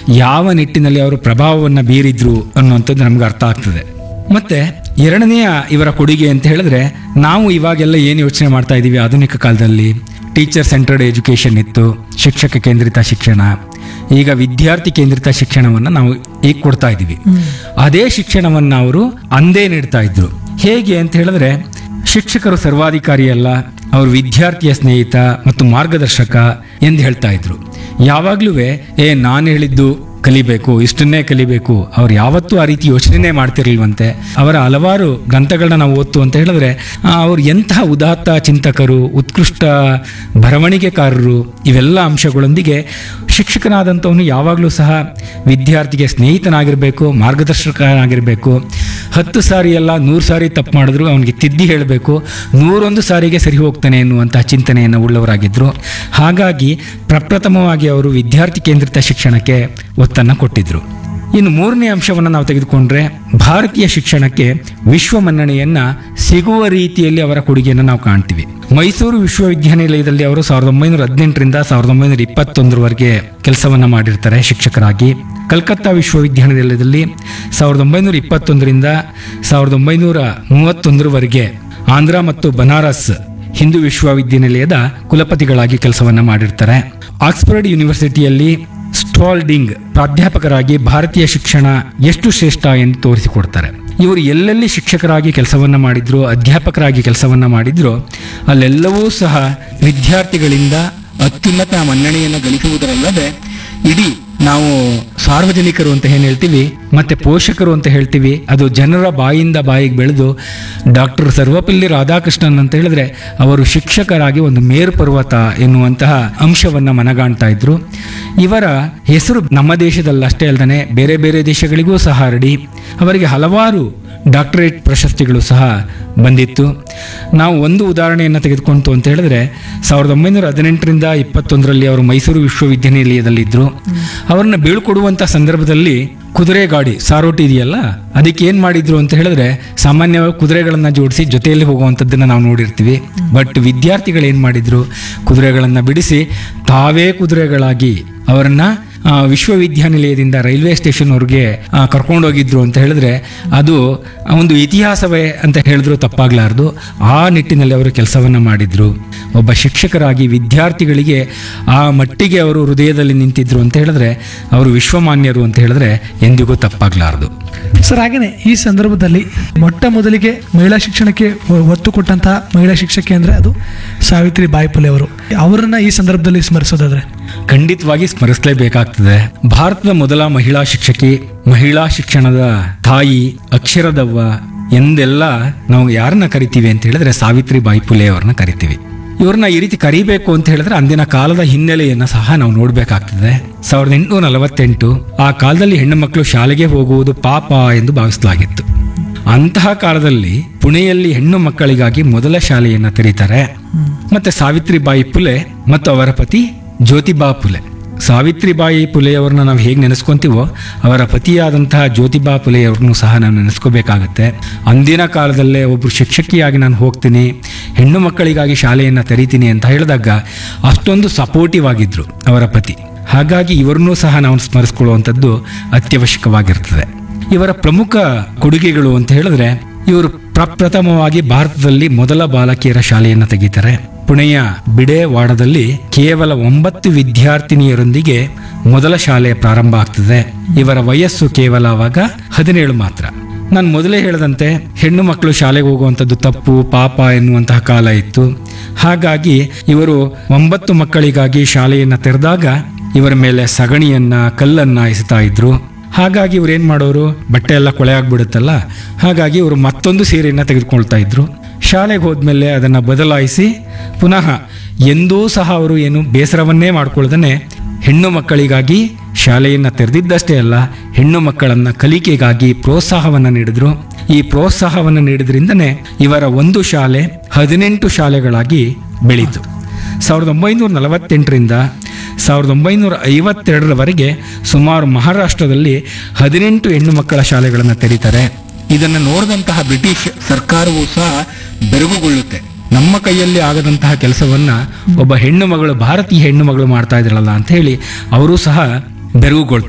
ಯಾವ ನಿಟ್ಟಿನಲ್ಲಿ ಅವರು ಪ್ರಭಾವವನ್ನು ಬೀರಿದ್ರು ಅನ್ನುವಂಥದ್ದು ನಮ್ಗೆ ಅರ್ಥ ಆಗ್ತದೆ ಮತ್ತೆ ಎರಡನೆಯ ಇವರ ಕೊಡುಗೆ ಅಂತ ಹೇಳಿದ್ರೆ ನಾವು ಇವಾಗೆಲ್ಲ ಏನು ಯೋಚನೆ ಮಾಡ್ತಾ ಇದ್ದೀವಿ ಆಧುನಿಕ ಕಾಲದಲ್ಲಿ ಟೀಚರ್ ಸೆಂಟರ್ಡ್ ಎಜುಕೇಷನ್ ಇತ್ತು ಶಿಕ್ಷಕ ಕೇಂದ್ರಿತ ಶಿಕ್ಷಣ ಈಗ ವಿದ್ಯಾರ್ಥಿ ಕೇಂದ್ರಿತ ಶಿಕ್ಷಣವನ್ನು ನಾವು ಈಗ ಕೊಡ್ತಾ ಇದ್ದೀವಿ ಅದೇ ಶಿಕ್ಷಣವನ್ನು ಅವರು ಅಂದೇ ನೀಡ್ತಾ ಇದ್ರು ಹೇಗೆ ಅಂತ ಹೇಳಿದ್ರೆ ಶಿಕ್ಷಕರು ಸರ್ವಾಧಿಕಾರಿ ಅಲ್ಲ ಅವರು ವಿದ್ಯಾರ್ಥಿಯ ಸ್ನೇಹಿತ ಮತ್ತು ಮಾರ್ಗದರ್ಶಕ ಎಂದು ಹೇಳ್ತಾ ಇದ್ರು ಯಾವಾಗಲೂ ಏ ನಾನು ಹೇಳಿದ್ದು ಕಲಿಬೇಕು ಇಷ್ಟನ್ನೇ ಕಲಿಬೇಕು ಅವ್ರು ಯಾವತ್ತೂ ಆ ರೀತಿ ಯೋಚನೆ ಮಾಡ್ತಿರ್ಲಿಲ್ವಂತೆ ಅವರ ಹಲವಾರು ಗ್ರಂಥಗಳನ್ನ ನಾವು ಓದ್ತು ಅಂತ ಹೇಳಿದ್ರೆ ಆ, ಅವ್ರು ಎಂತಹ ಉದಾತ್ತ ಚಿಂತಕರು ಉತ್ಕೃಷ್ಟ ಬರವಣಿಗೆಕಾರರು ಇವೆಲ್ಲ ಅಂಶಗಳೊಂದಿಗೆ ಶಿಕ್ಷಕನಾದಂಥವನು ಯಾವಾಗಲೂ ಸಹ ವಿದ್ಯಾರ್ಥಿಗೆ ಸ್ನೇಹಿತನಾಗಿರಬೇಕು ಮಾರ್ಗದರ್ಶಕನಾಗಿರಬೇಕು ಹತ್ತು ಸಾರಿ ಅಲ್ಲ ನೂರು ಸಾರಿ ತಪ್ಪು ಮಾಡಿದ್ರು ಅವನಿಗೆ ತಿದ್ದಿ ಹೇಳಬೇಕು ನೂರೊಂದು ಸಾರಿಗೆ ಸರಿ ಹೋಗ್ತಾನೆ ಎನ್ನುವಂತಹ ಚಿಂತನೆಯನ್ನು ಉಳ್ಳವರಾಗಿದ್ದರು ಹಾಗಾಗಿ ಪ್ರಪ್ರಥಮವಾಗಿ ಅವರು ವಿದ್ಯಾರ್ಥಿ ಕೇಂದ್ರಿತ ಶಿಕ್ಷಣಕ್ಕೆ ಒತ್ತನ್ನು ಕೊಟ್ಟಿದ್ದರು ಇನ್ನು ಮೂರನೇ ಅಂಶವನ್ನು ನಾವು ತೆಗೆದುಕೊಂಡ್ರೆ ಭಾರತೀಯ ಶಿಕ್ಷಣಕ್ಕೆ ವಿಶ್ವ ಮನ್ನಣೆಯನ್ನ ಸಿಗುವ ರೀತಿಯಲ್ಲಿ ಅವರ ಕೊಡುಗೆಯನ್ನು ನಾವು ಕಾಣ್ತೀವಿ ಮೈಸೂರು ವಿಶ್ವವಿದ್ಯಾನಿಲಯದಲ್ಲಿ ಅವರು ಸಾವಿರದ ಒಂಬೈನೂರ ಹದಿನೆಂಟರಿಂದ ಸಾವಿರದ ಒಂಬೈನೂರ ಇಪ್ಪತ್ತೊಂದರವರೆಗೆ ಕೆಲಸವನ್ನ ಮಾಡಿರ್ತಾರೆ ಶಿಕ್ಷಕರಾಗಿ ಕಲ್ಕತ್ತಾ ವಿಶ್ವವಿದ್ಯಾನಿಲಯದಲ್ಲಿ ಸಾವಿರದ ಒಂಬೈನೂರ ಇಪ್ಪತ್ತೊಂದರಿಂದ ಸಾವಿರದ ಒಂಬೈನೂರ ಮೂವತ್ತೊಂದರವರೆಗೆ ಆಂಧ್ರ ಮತ್ತು ಬನಾರಸ್ ಹಿಂದೂ ವಿಶ್ವವಿದ್ಯಾನಿಲಯದ ಕುಲಪತಿಗಳಾಗಿ ಕೆಲಸವನ್ನ ಮಾಡಿರ್ತಾರೆ ಆಕ್ಸ್ಫರ್ಡ್ ಯೂನಿವರ್ಸಿಟಿಯಲ್ಲಿ ಸ್ಟಾಲ್ಡಿಂಗ್ ಪ್ರಾಧ್ಯಾಪಕರಾಗಿ ಭಾರತೀಯ ಶಿಕ್ಷಣ ಎಷ್ಟು ಶ್ರೇಷ್ಠ ಎಂದು ತೋರಿಸಿಕೊಡ್ತಾರೆ ಇವರು ಎಲ್ಲೆಲ್ಲಿ ಶಿಕ್ಷಕರಾಗಿ ಕೆಲಸವನ್ನ ಮಾಡಿದ್ರು ಅಧ್ಯಾಪಕರಾಗಿ ಕೆಲಸವನ್ನ ಮಾಡಿದ್ರು ಅಲ್ಲೆಲ್ಲವೂ ಸಹ ವಿದ್ಯಾರ್ಥಿಗಳಿಂದ ಅತ್ಯುನ್ನತ ಮನ್ನಣೆಯನ್ನು ಗಳಿಸುವುದರಲ್ಲದೆ ಇಡೀ ನಾವು ಸಾರ್ವಜನಿಕರು ಅಂತ ಏನು ಹೇಳ್ತೀವಿ ಮತ್ತೆ ಪೋಷಕರು ಅಂತ ಹೇಳ್ತೀವಿ ಅದು ಜನರ ಬಾಯಿಂದ ಬಾಯಿಗೆ ಬೆಳೆದು ಡಾಕ್ಟರ್ ಸರ್ವಪಲ್ಲಿ ರಾಧಾಕೃಷ್ಣನ್ ಅಂತ ಹೇಳಿದ್ರೆ ಅವರು ಶಿಕ್ಷಕರಾಗಿ ಒಂದು ಮೇರು ಪರ್ವತ ಎನ್ನುವಂತಹ ಅಂಶವನ್ನ ಮನಗಾಣ್ತಾ ಇದ್ರು ಇವರ ಹೆಸರು ನಮ್ಮ ದೇಶದಲ್ಲಷ್ಟೇ ಅಲ್ಲದೆ ಬೇರೆ ಬೇರೆ ದೇಶಗಳಿಗೂ ಸಹ ಹರಡಿ ಅವರಿಗೆ ಹಲವಾರು ಡಾಕ್ಟರೇಟ್ ಪ್ರಶಸ್ತಿಗಳು ಸಹ ಬಂದಿತ್ತು ನಾವು ಒಂದು ಉದಾಹರಣೆಯನ್ನು ತೆಗೆದುಕೊಂತು ಅಂತ ಹೇಳಿದ್ರೆ ಸಾವಿರದ ಒಂಬೈನೂರ ಹದಿನೆಂಟರಿಂದ ಇಪ್ಪತ್ತೊಂದರಲ್ಲಿ ಅವರು ಮೈಸೂರು ವಿಶ್ವವಿದ್ಯಾನಿಲಯದಲ್ಲಿದ್ದರು ಅವರನ್ನ ಬೀಳ್ಕೊಡುವಂಥ ಸಂದರ್ಭದಲ್ಲಿ ಕುದುರೆ ಗಾಡಿ ಸಾರೋಟಿ ಇದೆಯಲ್ಲ ಅದಕ್ಕೆ ಏನು ಮಾಡಿದ್ರು ಅಂತ ಹೇಳಿದ್ರೆ ಸಾಮಾನ್ಯವಾಗಿ ಕುದುರೆಗಳನ್ನು ಜೋಡಿಸಿ ಜೊತೆಯಲ್ಲಿ ಹೋಗುವಂಥದ್ದನ್ನು ನಾವು ನೋಡಿರ್ತೀವಿ ಬಟ್ ವಿದ್ಯಾರ್ಥಿಗಳು ಏನು ಮಾಡಿದ್ರು ಕುದುರೆಗಳನ್ನು ಬಿಡಿಸಿ ತಾವೇ ಕುದುರೆಗಳಾಗಿ ಅವರನ್ನ ಆ, ವಿಶ್ವವಿದ್ಯಾನಿಲಯದಿಂದ ರೈಲ್ವೆ ಸ್ಟೇಷನ್ವರೆಗೆ ಕರ್ಕೊಂಡೋಗಿದ್ರು ಅಂತ ಹೇಳಿದ್ರೆ ಅದು ಒಂದು ಇತಿಹಾಸವೇ ಅಂತ ಹೇಳಿದ್ರು ತಪ್ಪಾಗ್ಲಾರ್ದು ಆ ನಿಟ್ಟಿನಲ್ಲಿ ಅವರು ಕೆಲಸವನ್ನ ಮಾಡಿದ್ರು ಒಬ್ಬ ಶಿಕ್ಷಕರಾಗಿ ವಿದ್ಯಾರ್ಥಿಗಳಿಗೆ ಆ ಮಟ್ಟಿಗೆ ಅವರು ಹೃದಯದಲ್ಲಿ ನಿಂತಿದ್ರು ಅಂತ ಹೇಳಿದ್ರೆ ಅವರು ವಿಶ್ವಮಾನ್ಯರು ಅಂತ ಹೇಳಿದ್ರೆ ಎಂದಿಗೂ ತಪ್ಪಾಗ್ಲಾರ್ದು ಸರ್ ಹಾಗೇನೆ ಈ ಸಂದರ್ಭದಲ್ಲಿ ಮೊಟ್ಟ ಮೊದಲಿಗೆ ಮಹಿಳಾ ಶಿಕ್ಷಣಕ್ಕೆ ಒ- ಒತ್ತು ಕೊಟ್ಟಂತಹ ಮಹಿಳಾ ಶಿಕ್ಷಕಿ ಅಂದರೆ ಅದು ಸಾವಿತ್ರಿ ಬಾಯಿ ಪುಲೆ ಅವರು ಅವರನ್ನ ಈ ಸಂದರ್ಭದಲ್ಲಿ ಸ್ಮರಿಸೋದಾದ್ರೆ ಖಂಡಿತವಾಗಿ ಸ್ಮರಿಸಲೇಬೇಕಾಗ್ತದೆ ಭಾರತದ ಮೊದಲ ಮಹಿಳಾ ಶಿಕ್ಷಕಿ ಮಹಿಳಾ ಶಿಕ್ಷಣದ ತಾಯಿ ಅಕ್ಷರದವ್ವ ಎಂದೆಲ್ಲ ನಾವು ಯಾರನ್ನ ಕರಿತೀವಿ ಅಂತ ಹೇಳಿದ್ರೆ ಸಾವಿತ್ರಿ ಬಾಯಿ ಪುಲೆ ಅವ್ರನ್ನ ಕರಿತೀವಿ ಇವ್ರನ್ನ ಈ ರೀತಿ ಕರಿಬೇಕು ಅಂತ ಹೇಳಿದ್ರೆ ಅಂದಿನ ಕಾಲದ ಹಿನ್ನೆಲೆಯನ್ನ ಸಹ ನಾವು ನೋಡ್ಬೇಕಾಗ್ತದೆ ಸಾವಿರದ ಎಂಟುನೂರ ನಲವತ್ತೆಂಟು ಆ ಕಾಲದಲ್ಲಿ ಹೆಣ್ಣು ಮಕ್ಕಳು ಶಾಲೆಗೆ ಹೋಗುವುದು ಪಾಪ ಎಂದು ಭಾವಿಸಲಾಗಿತ್ತು ಅಂತಹ ಕಾಲದಲ್ಲಿ ಪುಣೆಯಲ್ಲಿ ಹೆಣ್ಣು ಮಕ್ಕಳಿಗಾಗಿ ಮೊದಲ ಶಾಲೆಯನ್ನ ತೆರೀತಾರೆ ಮತ್ತೆ ಸಾವಿತ್ರಿಬಾಯಿ ಪುಲೆ ಮತ್ತು ಅವರ ಪತಿ ಜ್ಯೋತಿಬಾ ಪುಲೆ ಸಾವಿತ್ರಿಬಾಯಿ ಪುಲೆಯವರನ್ನ ನಾವು ಹೇಗೆ ನೆನೆಸ್ಕೊಂತೀವೋ ಅವರ ಪತಿಯಾದಂತಹ ಜ್ಯೋತಿಬಾ ಪುಲೆಯವ್ರನ್ನೂ ಸಹ ನಾವು ನೆನೆಸ್ಕೋಬೇಕಾಗತ್ತೆ ಅಂದಿನ ಕಾಲದಲ್ಲೇ ಒಬ್ಬರು ಶಿಕ್ಷಕಿಯಾಗಿ ನಾನು ಹೋಗ್ತೀನಿ ಹೆಣ್ಣು ಮಕ್ಕಳಿಗಾಗಿ ಶಾಲೆಯನ್ನು ತೆರೀತೀನಿ ಅಂತ ಹೇಳಿದಾಗ ಅಷ್ಟೊಂದು ಸಪೋರ್ಟಿವ್ ಆಗಿದ್ರು ಅವರ ಪತಿ ಹಾಗಾಗಿ ಇವರನ್ನೂ ಸಹ ನಾವು ಸ್ಮರಿಸ್ಕೊಳ್ಳುವಂಥದ್ದು ಅತ್ಯವಶ್ಯಕವಾಗಿರ್ತದೆ ಇವರ ಪ್ರಮುಖ ಕೊಡುಗೆಗಳು ಅಂತ ಹೇಳಿದ್ರೆ ಇವರು ಪ್ರಪ್ರಥಮವಾಗಿ ಭಾರತದಲ್ಲಿ ಮೊದಲ ಬಾಲಕಿಯರ ಶಾಲೆಯನ್ನು ತೆಗಿತಾರೆ ಪುಣೆಯ ಬಿಡೆವಾಡದಲ್ಲಿ ಕೇವಲ ಒಂಬತ್ತು ವಿದ್ಯಾರ್ಥಿನಿಯರೊಂದಿಗೆ ಮೊದಲ ಶಾಲೆ ಪ್ರಾರಂಭ ಆಗ್ತದೆ ಇವರ ವಯಸ್ಸು ಕೇವಲ ಅವಾಗ ಹದಿನೇಳು ಮಾತ್ರ ನಾನು ಮೊದಲೇ ಹೇಳಿದಂತೆ ಹೆಣ್ಣು ಮಕ್ಕಳು ಶಾಲೆಗೆ ಹೋಗುವಂಥದ್ದು ತಪ್ಪು ಪಾಪ ಎನ್ನುವಂತಹ ಕಾಲ ಇತ್ತು ಹಾಗಾಗಿ ಇವರು ಒಂಬತ್ತು ಮಕ್ಕಳಿಗಾಗಿ ಶಾಲೆಯನ್ನು ತೆರೆದಾಗ ಇವರ ಮೇಲೆ ಸಗಣಿಯನ್ನ ಕಲ್ಲನ್ನ ಎಸೆತಾ ಇದ್ರು ಹಾಗಾಗಿ ಇವ್ರು ಏನು ಮಾಡೋರು ಬಟ್ಟೆ ಎಲ್ಲ ಕೊಳೆ ಆಗ್ಬಿಡುತ್ತಲ್ಲ ಹಾಗಾಗಿ ಇವರು ಮತ್ತೊಂದು ಸೀರೆಯನ್ನು ತೆಗೆದುಕೊಳ್ತಾ ಇದ್ರು ಶಾಲೆಗೆ ಹೋದ್ಮೇಲೆ ಅದನ್ನು ಬದಲಾಯಿಸಿ ಪುನಃ ಎಂದೂ ಸಹ ಅವರು ಏನು ಬೇಸರವನ್ನೇ ಮಾಡ್ಕೊಳ್ದೇ ಹೆಣ್ಣು ಮಕ್ಕಳಿಗಾಗಿ ಶಾಲೆಯನ್ನು ತೆರೆದಿದ್ದಷ್ಟೇ ಅಲ್ಲ ಹೆಣ್ಣು ಮಕ್ಕಳನ್ನ ಕಲಿಕೆಗಾಗಿ ಪ್ರೋತ್ಸಾಹವನ್ನು ನೀಡಿದ್ರು ಈ ಪ್ರೋತ್ಸಾಹವನ್ನು ನೀಡಿದ್ರಿಂದನೇ ಇವರ ಒಂದು ಶಾಲೆ ಹದಿನೆಂಟು ಶಾಲೆಗಳಾಗಿ ಬೆಳೀತು ಸಾವಿರದ ಒಂಬೈನೂರ ನಲವತ್ತೆಂಟರಿಂದ ಸಾವಿರದ ಒಂಬೈನೂರ ಐವತ್ತೆರಡರವರೆಗೆ ಸುಮಾರು ಮಹಾರಾಷ್ಟ್ರದಲ್ಲಿ ಹದಿನೆಂಟು ಹೆಣ್ಣು ಮಕ್ಕಳ ಶಾಲೆಗಳನ್ನು ತೆರೀತಾರೆ ಇದನ್ನು ನೋಡಿದಂತಹ ಬ್ರಿಟಿಷ್ ಸರ್ಕಾರವೂ ಸಹ ಬೆರಗುಗೊಳ್ಳುತ್ತೆ ನಮ್ಮ ಕೈಯಲ್ಲಿ ಆಗದಂತಹ ಕೆಲಸವನ್ನ ಒಬ್ಬ ಹೆಣ್ಣು ಮಗಳು ಭಾರತೀಯ ಹೆಣ್ಣು ಮಗಳು ಮಾಡ್ತಾ ಇದ್ರಲ್ಲ ಅಂತ ಹೇಳಿ ಅವರು ಸಹ ಬೆರಗುಗೊಳ್ತಾರೆ